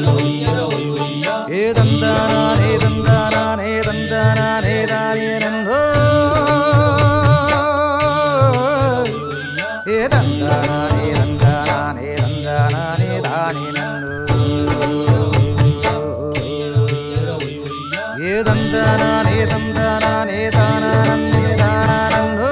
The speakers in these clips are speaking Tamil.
ஏ தந்தானே தந்தானே தந்தானே தானே நன்னோ ஏ தந்தானே தந்தானே தந்தானே தானே நன்னோ ஏ தந்தானே தந்தானே தானே தானோ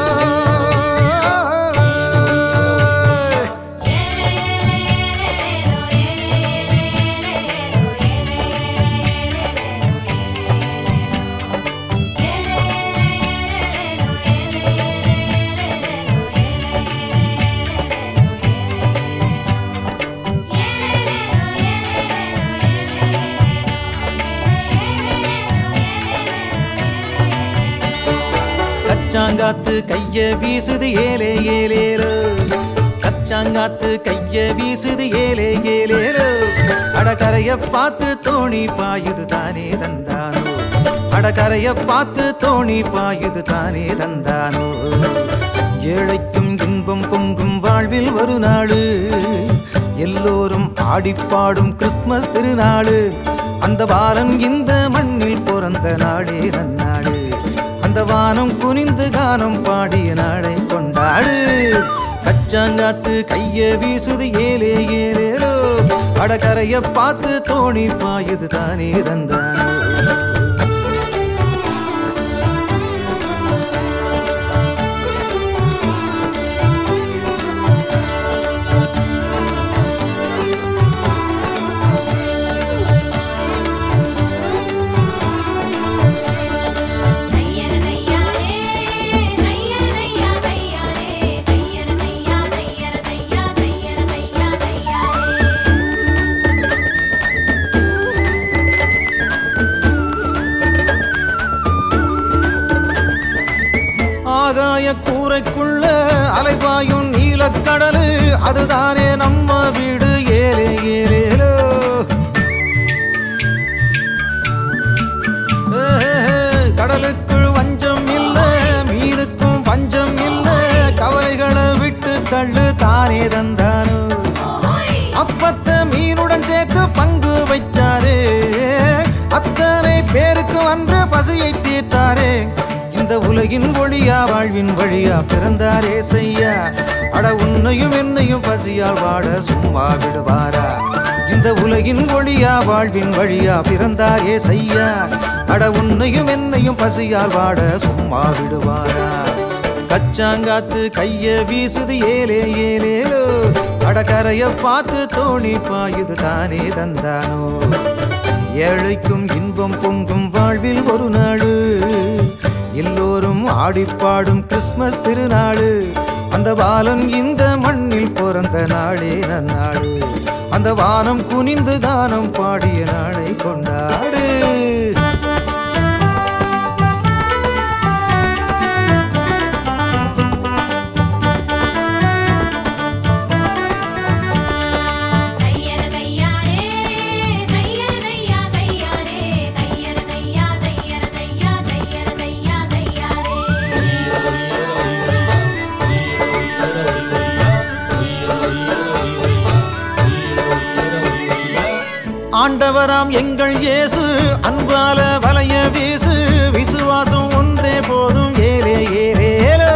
கச்சாங்காத்து கைய வீசுது ஏலே ஏலேலோ கச்சாங்காத்து கைய வீசுது ஏலே ஏலேலோ அடகரைய பார்த்து தோணி பாயுது தானே தந்தானோ அடகரைய பார்த்து தோணி பாயுது தானே தந்தானோ ஏழைக்கும் இன்பம் பொங்கும் வாழ்வில் ஒரு நாடு எல்லோரும் ஆடிப்பாடும் கிறிஸ்மஸ் திருநாடு அந்த பாலன் இந்த மண்ணில் பிறந்த நாடே நன்னாடு அந்த வானம் குனிந்து கானம் பாடிய நாளை கொண்டாடு கச்சாங்காத்து கைய வீசுது ஏலே ஏலேலோ அடகரைய பார்த்து தோணி பாயுது தானே தந்தானோ ஆகாய கூரைக்குள்ள அலைபாயும் நீலக்கடலு அதுதானே நம்ம வீடு ஏலே ஏலேலோ ஏ, கடலுக்குள் வஞ்சம் இல்ல மீனுக்கும் பஞ்சம் இல்ல கவலைகளை விட்டு தள்ளு தானே தந்தானோ அப்பத்த மீனுடன் சேர்த்து பங்கு வைச்சாரே அத்தனை பேருக்கு வந்து பசியை தீர்த்தாரே இந்த உலகின் ஒளியா வாழ்வின் வழியா பிறந்தாரே செய்யா அட உன்னையும் என்னையும் பசியால் வாட சும்மா விடுவாரா இந்த உலகின் ஒளியா வாழ்வின் வழியா பிறந்தாரே செய்யா அட உன்னையும் என்னையும் பசியால் வாட சும்மா விடுவாரா கச்சாங்காத்து கைய வீசுது ஏலே ஏலேலோ அடகரைய பார்த்து தோணி பாயுது தானே தந்தானோ ஏழைக்கும் இன்பம் பொங்கும் வாழ்வில் ஒரு நாடு எல்லோரும் ஆடிப்பாடும் கிறிஸ்மஸ் திருநாடு அந்த பாலன் இந்த மண்ணில் பிறந்த நாளே நன்னாடு அந்த வானம் குனிந்து கானம் பாடிய நாளை கொண்டாடு ஆண்டவராம் எங்கள் இயேசு அன்பால வலைய வீசு விசுவாசம் ஒன்றே போதும் ஏலே ஏலேலோ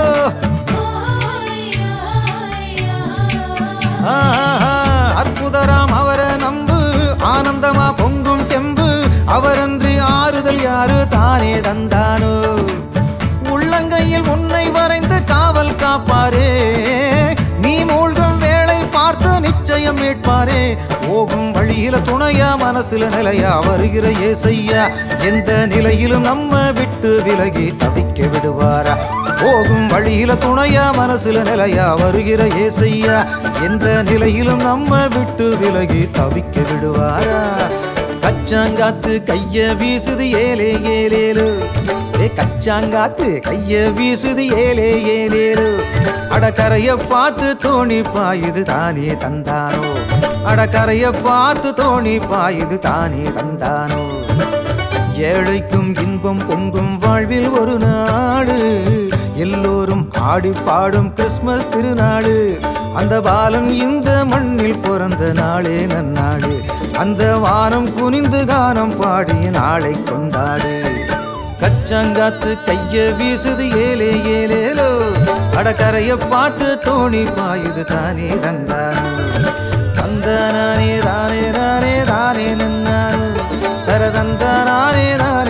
ஆஹா, அற்புதராம் அவரை நம்பு ஆனந்தமா பொங்கும் தெம்பு அவரன்றி ஆறுதல் யாரு தானே தந்தானோ உள்ளங்கையில் உன்னை வரைந்து காவல் காப்பாரே நீ மூழ்கும் வேளை பார்த்து நிச்சயம் மீட்பாரே போகும் வழியில துணையா மனசுல நிலையா வருகிற ஏசையா எந்த நிலையிலும் நம்ம விட்டு விலகி தவிக்க விடுவாரா போகும் வழியில துணையா மனசுல நிலையா வருகிற ஏசையா எந்த நிலையிலும் நம்ம விட்டு விலகி தவிக்க விடுவாரா கச்சாங்காத்து கைய வீசுது ஏலே ஏலேலு ஏ கச்சாங்காத்து கைய வீசுது ஏலே ஏலேலு அடக்கரைய பார்த்து தோணி பாயுது தானே தந்தானோ அடக்கரைய பார்த்து தோணி பாயுது தானே தந்தானோ ஏழைக்கும் இன்பம் பொங்கும் வாழ்வில் ஒரு நாடு எல்லோரும் ஆடி பாடும் கிறிஸ்மஸ் திருநாடு அந்த பாலன் இந்த மண்ணில் பிறந்த நாளே நன்னாடு அந்த வானம் குனிந்து கானம் பாடி நாளை கொண்டாடு கச்சாங்காத்து கைய வீசுது ஏலே ஏலேலோ அடக்கரைய பாட்டு தோணி பாயுது தானே தந்தானோ தந்தானே தானே தானே தானே நன்னானோ தர தந்தானே தானே